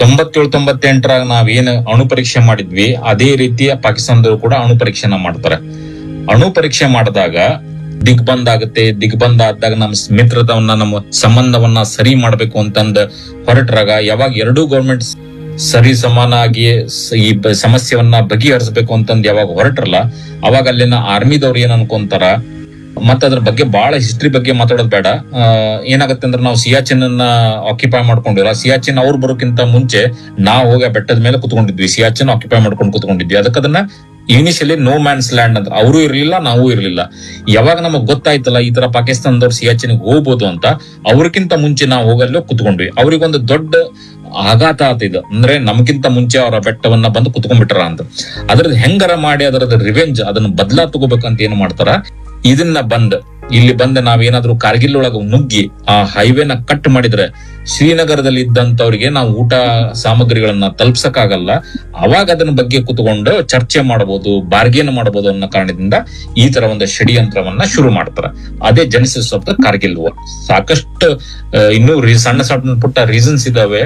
ತೊಂಬತ್ತೇಳು ತೊಂಬತ್ತೆಂಟರಾಗ ನಾವೇನು ಅಣು ಪರೀಕ್ಷೆ ಮಾಡಿದ್ವಿ ಅದೇ ರೀತಿಯ ಪಾಕಿಸ್ತಾನದವರು ಕೂಡ ಅಣು ಪರೀಕ್ಷೆನ ಮಾಡ್ತಾರೆ ಅಣು ಪರೀಕ್ಷೆ ಮಾಡಿದಾಗ ದಿಗ್ಬಂಧ ಆಗುತ್ತೆ ದಿಗ್ಬಂಧ ಆದಾಗ ನಮ್ಮ ಮಿತ್ರತವನ್ನ ನಮ್ಮ ಸಂಬಂಧವನ್ನ ಸರಿ ಮಾಡ್ಬೇಕು ಅಂತಂದ ಹೊರಟ್ರಾಗ ಯಾವಾಗ ಎರಡೂ ಗೌರ್ಮೆಂಟ್ ಸರಿ ಸಮಾನಾಗಿ ಸ- ಈ ಬ- ಸಮಸ್ಯೆವನ್ನ ಬಗೆಹರಿಸಬೇಕು ಅಂತಂದ್ ಯಾವಾಗ ಹೊರಟ್ರಲ್ಲ ಅವಾಗ ಅಲ್ಲಿನ ಆರ್ಮಿದವ್ರು ಏನ್ ಅನ್ಕೊಂತಾರ ಮತ್ತ ಅದ್ರ ಬಗ್ಗೆ ಬಹಳ ಹಿಸ್ಟ್ರಿ ಬಗ್ಗೆ ಮಾತಾಡೋದು ಬೇಡ ಆ, ಏನಾಗುತ್ತೆ ಅಂದ್ರೆ ನಾವು ಸಿಯಾಚಿನ್ ಅನ್ನ ಆಕ್ಯುಪೈ ಮಾಡ್ಕೊಂಡಿಲ್ಲ ಸಿಯಾಚಿನ್ ಅವ್ರು ಬರೋಕ್ಕಿಂತ ಮುಂಚೆ ನಾವು ಹೋಗಿ ಆ ಬೆಟ್ಟದ ಮೇಲೆ ಕುತ್ಕೊಂಡಿದ್ವಿ ಸಿಯಾಚಿನ್ ಆಕ್ಯುಪೈ ಮಾಡ್ಕೊಂಡು ಕುತ್ಕೊಂಡಿದ್ವಿ ಅದಕ್ಕೆ ಅದನ್ನ ಇನಿಷಿಯಲಿ ನೋ ಮ್ಯಾನ್ಸ್ ಲ್ಯಾಂಡ್ ಅಂತ ಅವರು ಇರ್ಲಿಲ್ಲ ನಾವು ಇರ್ಲಿಲ್ಲ ಯಾವಾಗ ನಮಗ್ ಗೊತ್ತಾಯ್ತಲ್ಲ ಈ ತರ ಪಾಕಿಸ್ತಾನದವ್ರು ಸಿಯಾಚಿನ್ಗೆ ಹೋಗ್ಬೋದು ಅಂತ ಅವ್ರಕ್ಕಿಂತ ಮುಂಚೆ ನಾವು ಹೋಗಲ್ಲೂ ಕುತ್ಕೊಂಡ್ವಿ ಅವ್ರಿಗೊಂದು ದೊಡ್ಡ ಆಘಾತ ಆತಿದ ಅಂದ್ರೆ ನಮ್ಗಿಂತ ಮುಂಚೆ ಅವರ ಬೆಟ್ಟವನ್ನ ಬಂದು ಕುತ್ಕೊಂಡ್ಬಿಟ್ರ ಅಂತ ಅದ್ರದ್ದು ಹೆಂಗಾರ ಮಾಡಿ ಅದರದ ರಿವೆಂಜ್ ಅದನ್ನ ಬದಲಾ ತಗೋಬೇಕಂತ ಏನ್ ಮಾಡ್ತಾರ ಇದನ್ನ ಬಂದ್ ಇಲ್ಲಿ ಬಂದ ನಾವೇನಾದ್ರೂ ಕಾರ್ಗಿಲ್ ಒಳಗ ನುಗ್ಗಿ ಆ ಹೈವೇನ ಕಟ್ ಮಾಡಿದ್ರೆ ಶ್ರೀನಗರದಲ್ಲಿ ಇದ್ದಂತವ್ರಿಗೆ ನಾವು ಊಟ ಸಾಮಗ್ರಿಗಳನ್ನ ತಲುಪ್ಸಕ್ಕಾಗಲ್ಲ ಅವಾಗ ಅದನ್ನ ಬಗ್ಗೆ ಕುತ್ಕೊಂಡು ಚರ್ಚೆ ಮಾಡಬಹುದು ಬಾರ್ಗೇನ್ ಮಾಡಬಹುದು ಅನ್ನೋ ಕಾರಣದಿಂದ ಈ ತರ ಒಂದು ಷಡ್ಯಂತ್ರವನ್ನ ಶುರು ಮಾಡ್ತಾರ ಅದೇ genesis of the Kargil war ಸಾಕಷ್ಟು ಆ, ಇನ್ನೂ ರೀ- ಸಣ್ಣ ಸಣ್ಣ ಪುಟ್ಟ ರೀಸನ್ಸ್ ಇದಾವೆ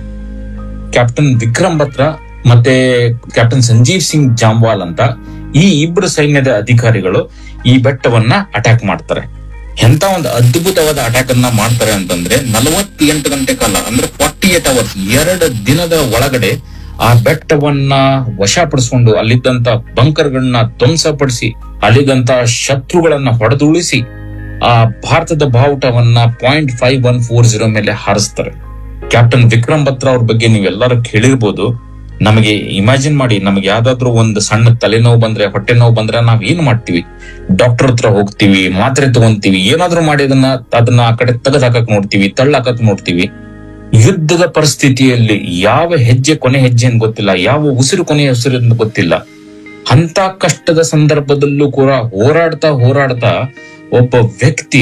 ಕ್ಯಾಪ್ಟನ್ ವಿಕ್ರಮ್ ಬತ್ರ ಮತ್ತೆ ಕ್ಯಾಪ್ಟನ್ ಸಂಜೀವ್ ಸಿಂಗ್ ಜಾಮ್ವಾಲ್ ಅಂತ ಈ ಇಬ್ರು ಸೈನ್ಯದ ಅಧಿಕಾರಿಗಳು ಈ ಬೆಟ್ಟವನ್ನ ಅಟ್ಯಾಕ್ ಮಾಡ್ತಾರೆ ಎಂತ ಒಂದು ಅದ್ಭುತವಾದ ಅಟ್ಯಾಕ್ ಅನ್ನ ಮಾಡ್ತಾರೆ ಅಂತಂದ್ರೆ ನಲವತ್ತೆಂಟು ಗಂಟೆ ಕಾಲ ಅಂದ್ರೆ ಫಾರ್ಟಿ ಏಟ್ ಅವರ್ಸ್ ಎರಡು ದಿನದ ಒಳಗಡೆ ಆ ಬೆಟ್ಟವನ್ನ ವಶಪಡಿಸಿಕೊಂಡು ಅಲ್ಲಿದ್ದಂತ ಬಂಕರ್ಗಳನ್ನ ಧ್ವಂಸಪಡಿಸಿ ಅಲ್ಲಿದ್ದಂತ ಶತ್ರುಗಳನ್ನ ಹೊಡೆದುಳಿಸಿ ಆ ಭಾರತದ ಬಾವುಟವನ್ನ point five one four zero ಮೇಲೆ ಹಾರಿಸ್ತಾರೆ ಕ್ಯಾಪ್ಟನ್ ವಿಕ್ರಮ್ ಬತ್ರಾ ಅವ್ರ ಬಗ್ಗೆ ನೀವೆಲ್ಲರೂ ಕೇಳಿರ್ಬೋದು ನಮಗೆ ಇಮ್ಯಾಜಿನ್ ಮಾಡಿ ನಮ್ಗೆ ಯಾವ್ದಾದ್ರು ಒಂದು ಸಣ್ಣ ತಲೆನೋವು ಬಂದ್ರೆ ಹೊಟ್ಟೆ ನೋವು ಬಂದ್ರೆ ನಾವ್ ಏನ್ ಮಾಡ್ತೀವಿ ಡಾಕ್ಟರ್ ಹತ್ರ ಹೋಗ್ತೀವಿ ಮಾತ್ರೆ ತಗೊಂತೀವಿ ಏನಾದ್ರೂ ಮಾಡಿ ಅದನ್ನ ಅದನ್ನ ಆ ಕಡೆ ತೆಗೆದ್ ಹಾಕಕ್ ನೋಡ್ತೀವಿ ತಳ್ಳಾಕಕ್ ನೋಡ್ತೀವಿ ಯುದ್ಧದ ಪರಿಸ್ಥಿತಿಯಲ್ಲಿ ಯಾವ ಹೆಜ್ಜೆ ಕೊನೆ ಹೆಜ್ಜೆ ಅಂತ ಗೊತ್ತಿಲ್ಲ ಯಾವ ಉಸಿರು ಕೊನೆ ಉಸಿರು ಅಂತ ಗೊತ್ತಿಲ್ಲ ಅಂತ ಕಷ್ಟದ ಸಂದರ್ಭದಲ್ಲೂ ಕೂಡ ಹೋರಾಡ್ತಾ ಹೋರಾಡ್ತಾ ಒಬ್ಬ ವ್ಯಕ್ತಿ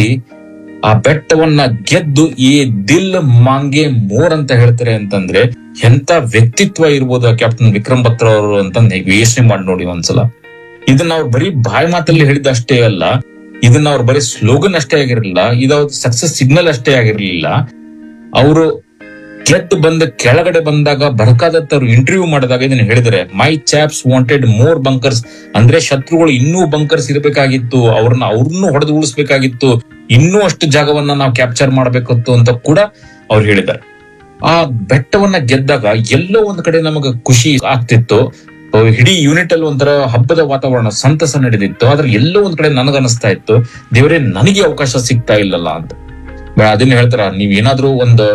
ಆ ಬೆಟ್ಟವನ್ನ ಗೆದ್ದು ಈ ದಿಲ್ ಮಾಂಗೆ ಮೋರ್ ಅಂತ ಹೇಳ್ತಾರೆ ಅಂತಂದ್ರೆ ಎಂತ ವ್ಯಕ್ತಿತ್ವ ಇರ್ಬೋದು ಆ ಕ್ಯಾಪ್ಟನ್ ವಿಕ್ರಮ್ ಬತ್ರ ಅವರು ಅಂತಂದ್ ಯೋಚನೆ ಮಾಡಿ ನೋಡಿ ಒಂದ್ಸಲ ಇದನ್ನ ಅವ್ರು ಬರೀ ಬಾಯಿ ಮಾತಲ್ಲಿ ಹೇಳಿದಷ್ಟೇ ಅಲ್ಲ ಇದನ್ನ ಅವ್ರು ಬರೀ ಸ್ಲೋಗನ್ ಅಷ್ಟೇ ಆಗಿರ್ಲಿಲ್ಲ ಇದು ಸಕ್ಸಸ್ ಸಿಗ್ನಲ್ ಅಷ್ಟೇ ಆಗಿರ್ಲಿಲ್ಲ ಅವರು ಗೆದ್ದು ಬಂದ ಕೆಳಗಡೆ ಬಂದಾಗ ಬರ್ಕಾದತ್ ಅವ್ರು ಇಂಟರ್ವ್ಯೂ ಮಾಡಿದಾಗ ಇದನ್ನ ಹೇಳಿದ್ರೆ my chaps wanted more bunkers ಅಂದ್ರೆ ಶತ್ರುಗಳು ಇನ್ನೂ ಬಂಕರ್ಸ್ ಇರಬೇಕಾಗಿತ್ತು ಅವ್ರನ್ನ ಅವ್ರನ್ನೂ ಹೊಡೆದು ಉಳಿಸ್ಬೇಕಾಗಿತ್ತು ಇನ್ನೂ ಅಷ್ಟು ಜಾಗವನ್ನ ನಾವು ಕ್ಯಾಪ್ಚರ್ ಮಾಡಬೇಕಿತ್ತು ಅಂತ ಕೂಡ ಅವ್ರು ಹೇಳಿದ್ದಾರೆ ಆ ಬೆಟ್ಟವನ್ನ ಗೆದ್ದಾಗ ಎಲ್ಲೋ ಒಂದ್ ಕಡೆ ನಮಗ ಖುಷಿ ಆಗ್ತಿತ್ತು ಅಹ್ ಇಡೀ ಯೂನಿಟ್ ಅಲ್ಲಿ ಒಂಥರ ಹಬ್ಬದ ವಾತಾವರಣ ಸಂತಸ ನಡೆದಿತ್ತು ಆದ್ರೆ ಎಲ್ಲೋ ಒಂದ್ ಕಡೆ ನನಗನ್ನಿಸ್ತಾ ಇತ್ತು ದೇವರೇ ನನಗೆ ಅವಕಾಶ ಸಿಗ್ತಾ ಇಲ್ಲಲ್ಲ ಅಂತ ಬ- ಅದನ್ನ ಹೇಳ್ತಾರ ನೀವ್ ಏನಾದ್ರೂ ಒಂದು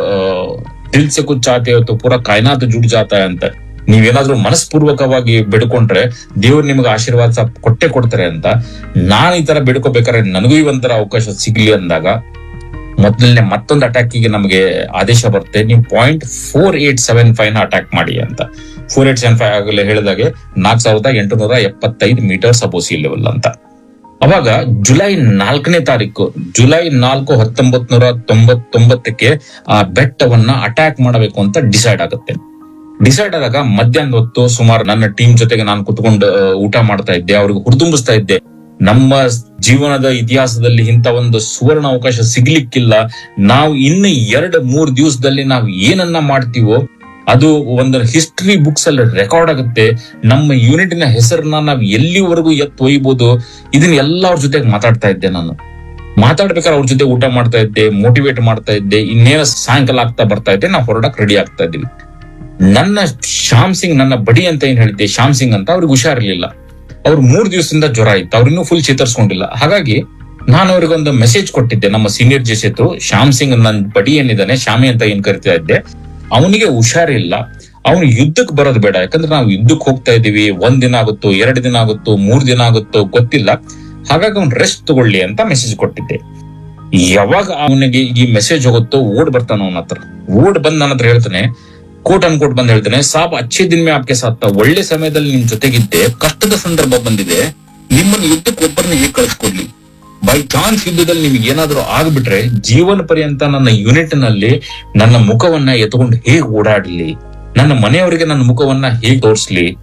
ದಿಲ್ ಸೆ ಕುಚ್ ಚಾತೆ ಹೊತ್ತು ಪೂರಾ ಕಾಯ್ನಾತ್ ಜುಡ್ ಜಾತ ಅಂತ ನೀವೇನಾದ್ರೂ ಮನಸ್ಪೂರ್ವಕವಾಗಿ ಬೇಡ್ಕೊಂಡ್ರೆ ದೇವ್ರು ನಿಮ್ಗೆ ಆಶೀರ್ವಾದ ಸ- ಕೊಟ್ಟೆ ಕೊಡ್ತಾರೆ ಅಂತ ನಾನ್ ಈ ತರ ಬೇಡ್ಕೋಬೇಕಾದ್ರೆ ನನಗೂ ಈ ಒಂಥರ ಅವಕಾಶ ಸಿಗ್ಲಿ ಅಂದಾಗ ಮೊದಲನೇ ಮತ್ತೊಂದು ಅಟ್ಯಾಕಿಗೆ ನಮಗೆ ಆದೇಶ ಬರುತ್ತೆ ನೀವು point four eight seven five ನ ಅಟ್ಯಾಕ್ ಮಾಡಿ ಅಂತ ಫೋರ್ ಏಟ್ ಸೆವೆನ್ ಫೈವ್ ಆಗಲೇ ಹೇಳಿದಾಗೆ ನಾಲ್ಕ್ ಸಾವಿರದ ಎಂಟುನೂರ ಎಪ್ಪತ್ತೈದು ಮೀಟರ್ ಸಬೋಸಿ ಲೆವೆಲ್ ಅಂತ ಅವಾಗ ಜುಲೈ ನಾಲ್ಕನೇ ತಾರೀಕು ಜುಲೈ ನಾಲ್ಕು ಹತ್ತೊಂಬತ್ ನೂರ ತೊಂಬತ್ತೊಂಬತ್ತಕ್ಕೆ ಆ ಬೆಟ್ಟವನ್ನ ಅಟ್ಯಾಕ್ ಮಾಡಬೇಕು ಅಂತ ಡಿಸೈಡ್ ಆಗುತ್ತೆ ಡಿಸೈಡ್ ಆದಾಗ ಮಧ್ಯಾಹ್ನ ಹೊತ್ತು ಸುಮಾರು ನನ್ನ ಟೀಮ್ ಜೊತೆಗೆ ನಾನು ಕುತ್ಕೊಂಡು ಆ, ಊಟ ಮಾಡ್ತಾ ಇದ್ದೆ ಅವ್ರಿಗೆ ಹುರಿದುಂಬಿಸ್ತಾ ಇದ್ದೆ ನಮ್ಮ ಜೀವನದ ಇತಿಹಾಸದಲ್ಲಿ ಇಂಥ ಒಂದು ಸುವರ್ಣ ಅವಕಾಶ ಸಿಗ್ಲಿಕ್ಕಿಲ್ಲ ನಾವು ಇನ್ನು ಎರಡು ಮೂರ್ ದಿವಸದಲ್ಲಿ ನಾವು ಏನನ್ನ ಮಾಡ್ತೀವೋ ಅದು ಒಂದು ಹಿಸ್ಟರಿ ಬುಕ್ಸ್ ಅಲ್ಲಿ ರೆಕಾರ್ಡ್ ಆಗುತ್ತೆ ನಮ್ಮ ಯೂನಿಟಿನ ಹೆಸರನ್ನ ನಾವು ಎಲ್ಲಿವರೆಗೂ ಎತ್ತು ಒಯ್ಬೋದು ಇದನ್ನ ಎಲ್ಲ ಅವ್ರ ಜೊತೆಗೆ ಮಾತಾಡ್ತಾ ಇದ್ದೆ ನಾನು ಮಾತಾಡ್ಬೇಕಾದ್ರೆ ಅವ್ರ ಜೊತೆ ಊಟ ಮಾಡ್ತಾ ಇದ್ದೆ ಮೋಟಿವೇಟ್ ಮಾಡ್ತಾ ಇದ್ದೆ ಇನ್ನೇನ ಸಾಯಂಕಾಲ ಆಗ್ತಾ ಬರ್ತಾ ಇದ್ದೆ ನಾವು ಹೊರಡಕ್ ರೆಡಿ ಆಗ್ತಾ ಇದ್ವಿ ನನ್ನ ಶ್ಯಾಮ್ ಸಿಂಗ್ ನನ್ನ ಬಡಿ ಅಂತ ಏನ್ ಹೇಳಿದ್ದೆ ಶ್ಯಾಮ್ ಸಿಂಗ್ ಅಂತ ಅವ್ರಿಗೆ ಹುಷಾರಿರ್ಲಿಲ್ಲ ಅವ್ರು ಮೂರ್ ದಿವಸದಿಂದ ಜ್ವರ ಇತ್ತು ಅವ್ರು ಇನ್ನೂ ಫುಲ್ ಚೇತರಿಸ್ಕೊಂಡಿಲ್ಲ ಹಾಗಾಗಿ ನಾನು ಅವ್ರಿಗೊಂದು ಮೆಸೇಜ್ ಕೊಟ್ಟಿದ್ದೆ ನಮ್ಮ ಸೀನಿಯರ್ ಜೆಸಿತ್ತು ಶ್ಯಾಮ್ ಸಿಂಗ್ ನನ್ನ ಬಡಿ ಏನಿದ್ದಾನೆ ಶ್ಯಾಮಿ ಅಂತ ಏನ್ ಕರಿತಾ ಇದ್ದೆ ಅವನಿಗೆ ಹುಷಾರಿಲ್ಲ ಅವನು ಯುದ್ಧಕ್ಕೆ ಬರೋದು ಬೇಡ ಯಾಕಂದ್ರೆ ನಾವು ಯುದ್ಧಕ್ಕೆ ಹೋಗ್ತಾ ಇದೀವಿ ಒಂದ್ ದಿನ ಆಗುತ್ತೋ ಎರಡು ದಿನ ಆಗುತ್ತೋ ಮೂರ್ ದಿನ ಆಗುತ್ತೋ ಗೊತ್ತಿಲ್ಲ ಹಾಗಾಗಿ ಅವ್ನು ರೆಸ್ಟ್ ತಗೊಳ್ಳಿ ಅಂತ ಮೆಸೇಜ್ ಕೊಟ್ಟಿದ್ದೆ ಯಾವಾಗ ಅವನಿಗೆ ಈ ಮೆಸೇಜ್ ಹೋಗುತ್ತೋ ಓಡ್ ಬರ್ತಾನ ಅವನ ಹತ್ರ ಓಡ್ ಬಂದ್ ನನ್ನ ಹತ್ರ ಹೇಳ್ತಾನೆ ಕೋಟ್ ಅನ್ಕೋಟ್ ಬಂದ್ ಹೇಳ್ತಾನೆ ಸಾಬ್ ಅಚ್ಚೆ ದಿನ ಮೇ ಆಪ್ಕೆ ಸಾತ್ತ ಒಳ್ಳೆ ಸಮಯದಲ್ಲಿ ನಿಮ್ ಜೊತೆಗಿದ್ದೆ ಕಷ್ಟದ ಸಂದರ್ಭ ಬಂದಿದೆ ನಿಮ್ಮನ್ನ ಯುದ್ಧಕ್ಕೆ ಒಬ್ಬರನ್ನ ಹೇಗೆ ಕಳಿಸ್ಕೊಡ್ಲಿ ಬೈ ಚಾನ್ಸ್ ಯುದ್ಧದಲ್ಲಿ ನಿಮ್ಗೆ ಏನಾದ್ರೂ ಆಗ್ಬಿಟ್ರೆ ಜೀವನ ಪರ್ಯಂತ ನನ್ನ ಯೂನಿಟ್ ನಲ್ಲಿ ನನ್ನ ಮುಖವನ್ನ ಎತ್ಕೊಂಡು ಹೇಗ್ ಓಡಾಡ್ಲಿ ನನ್ನ ಮನೆಯವರಿಗೆ ನನ್ನ ಮುಖವನ್ನ ಹೇಗ್ ತೋರಿಸ್ಲಿ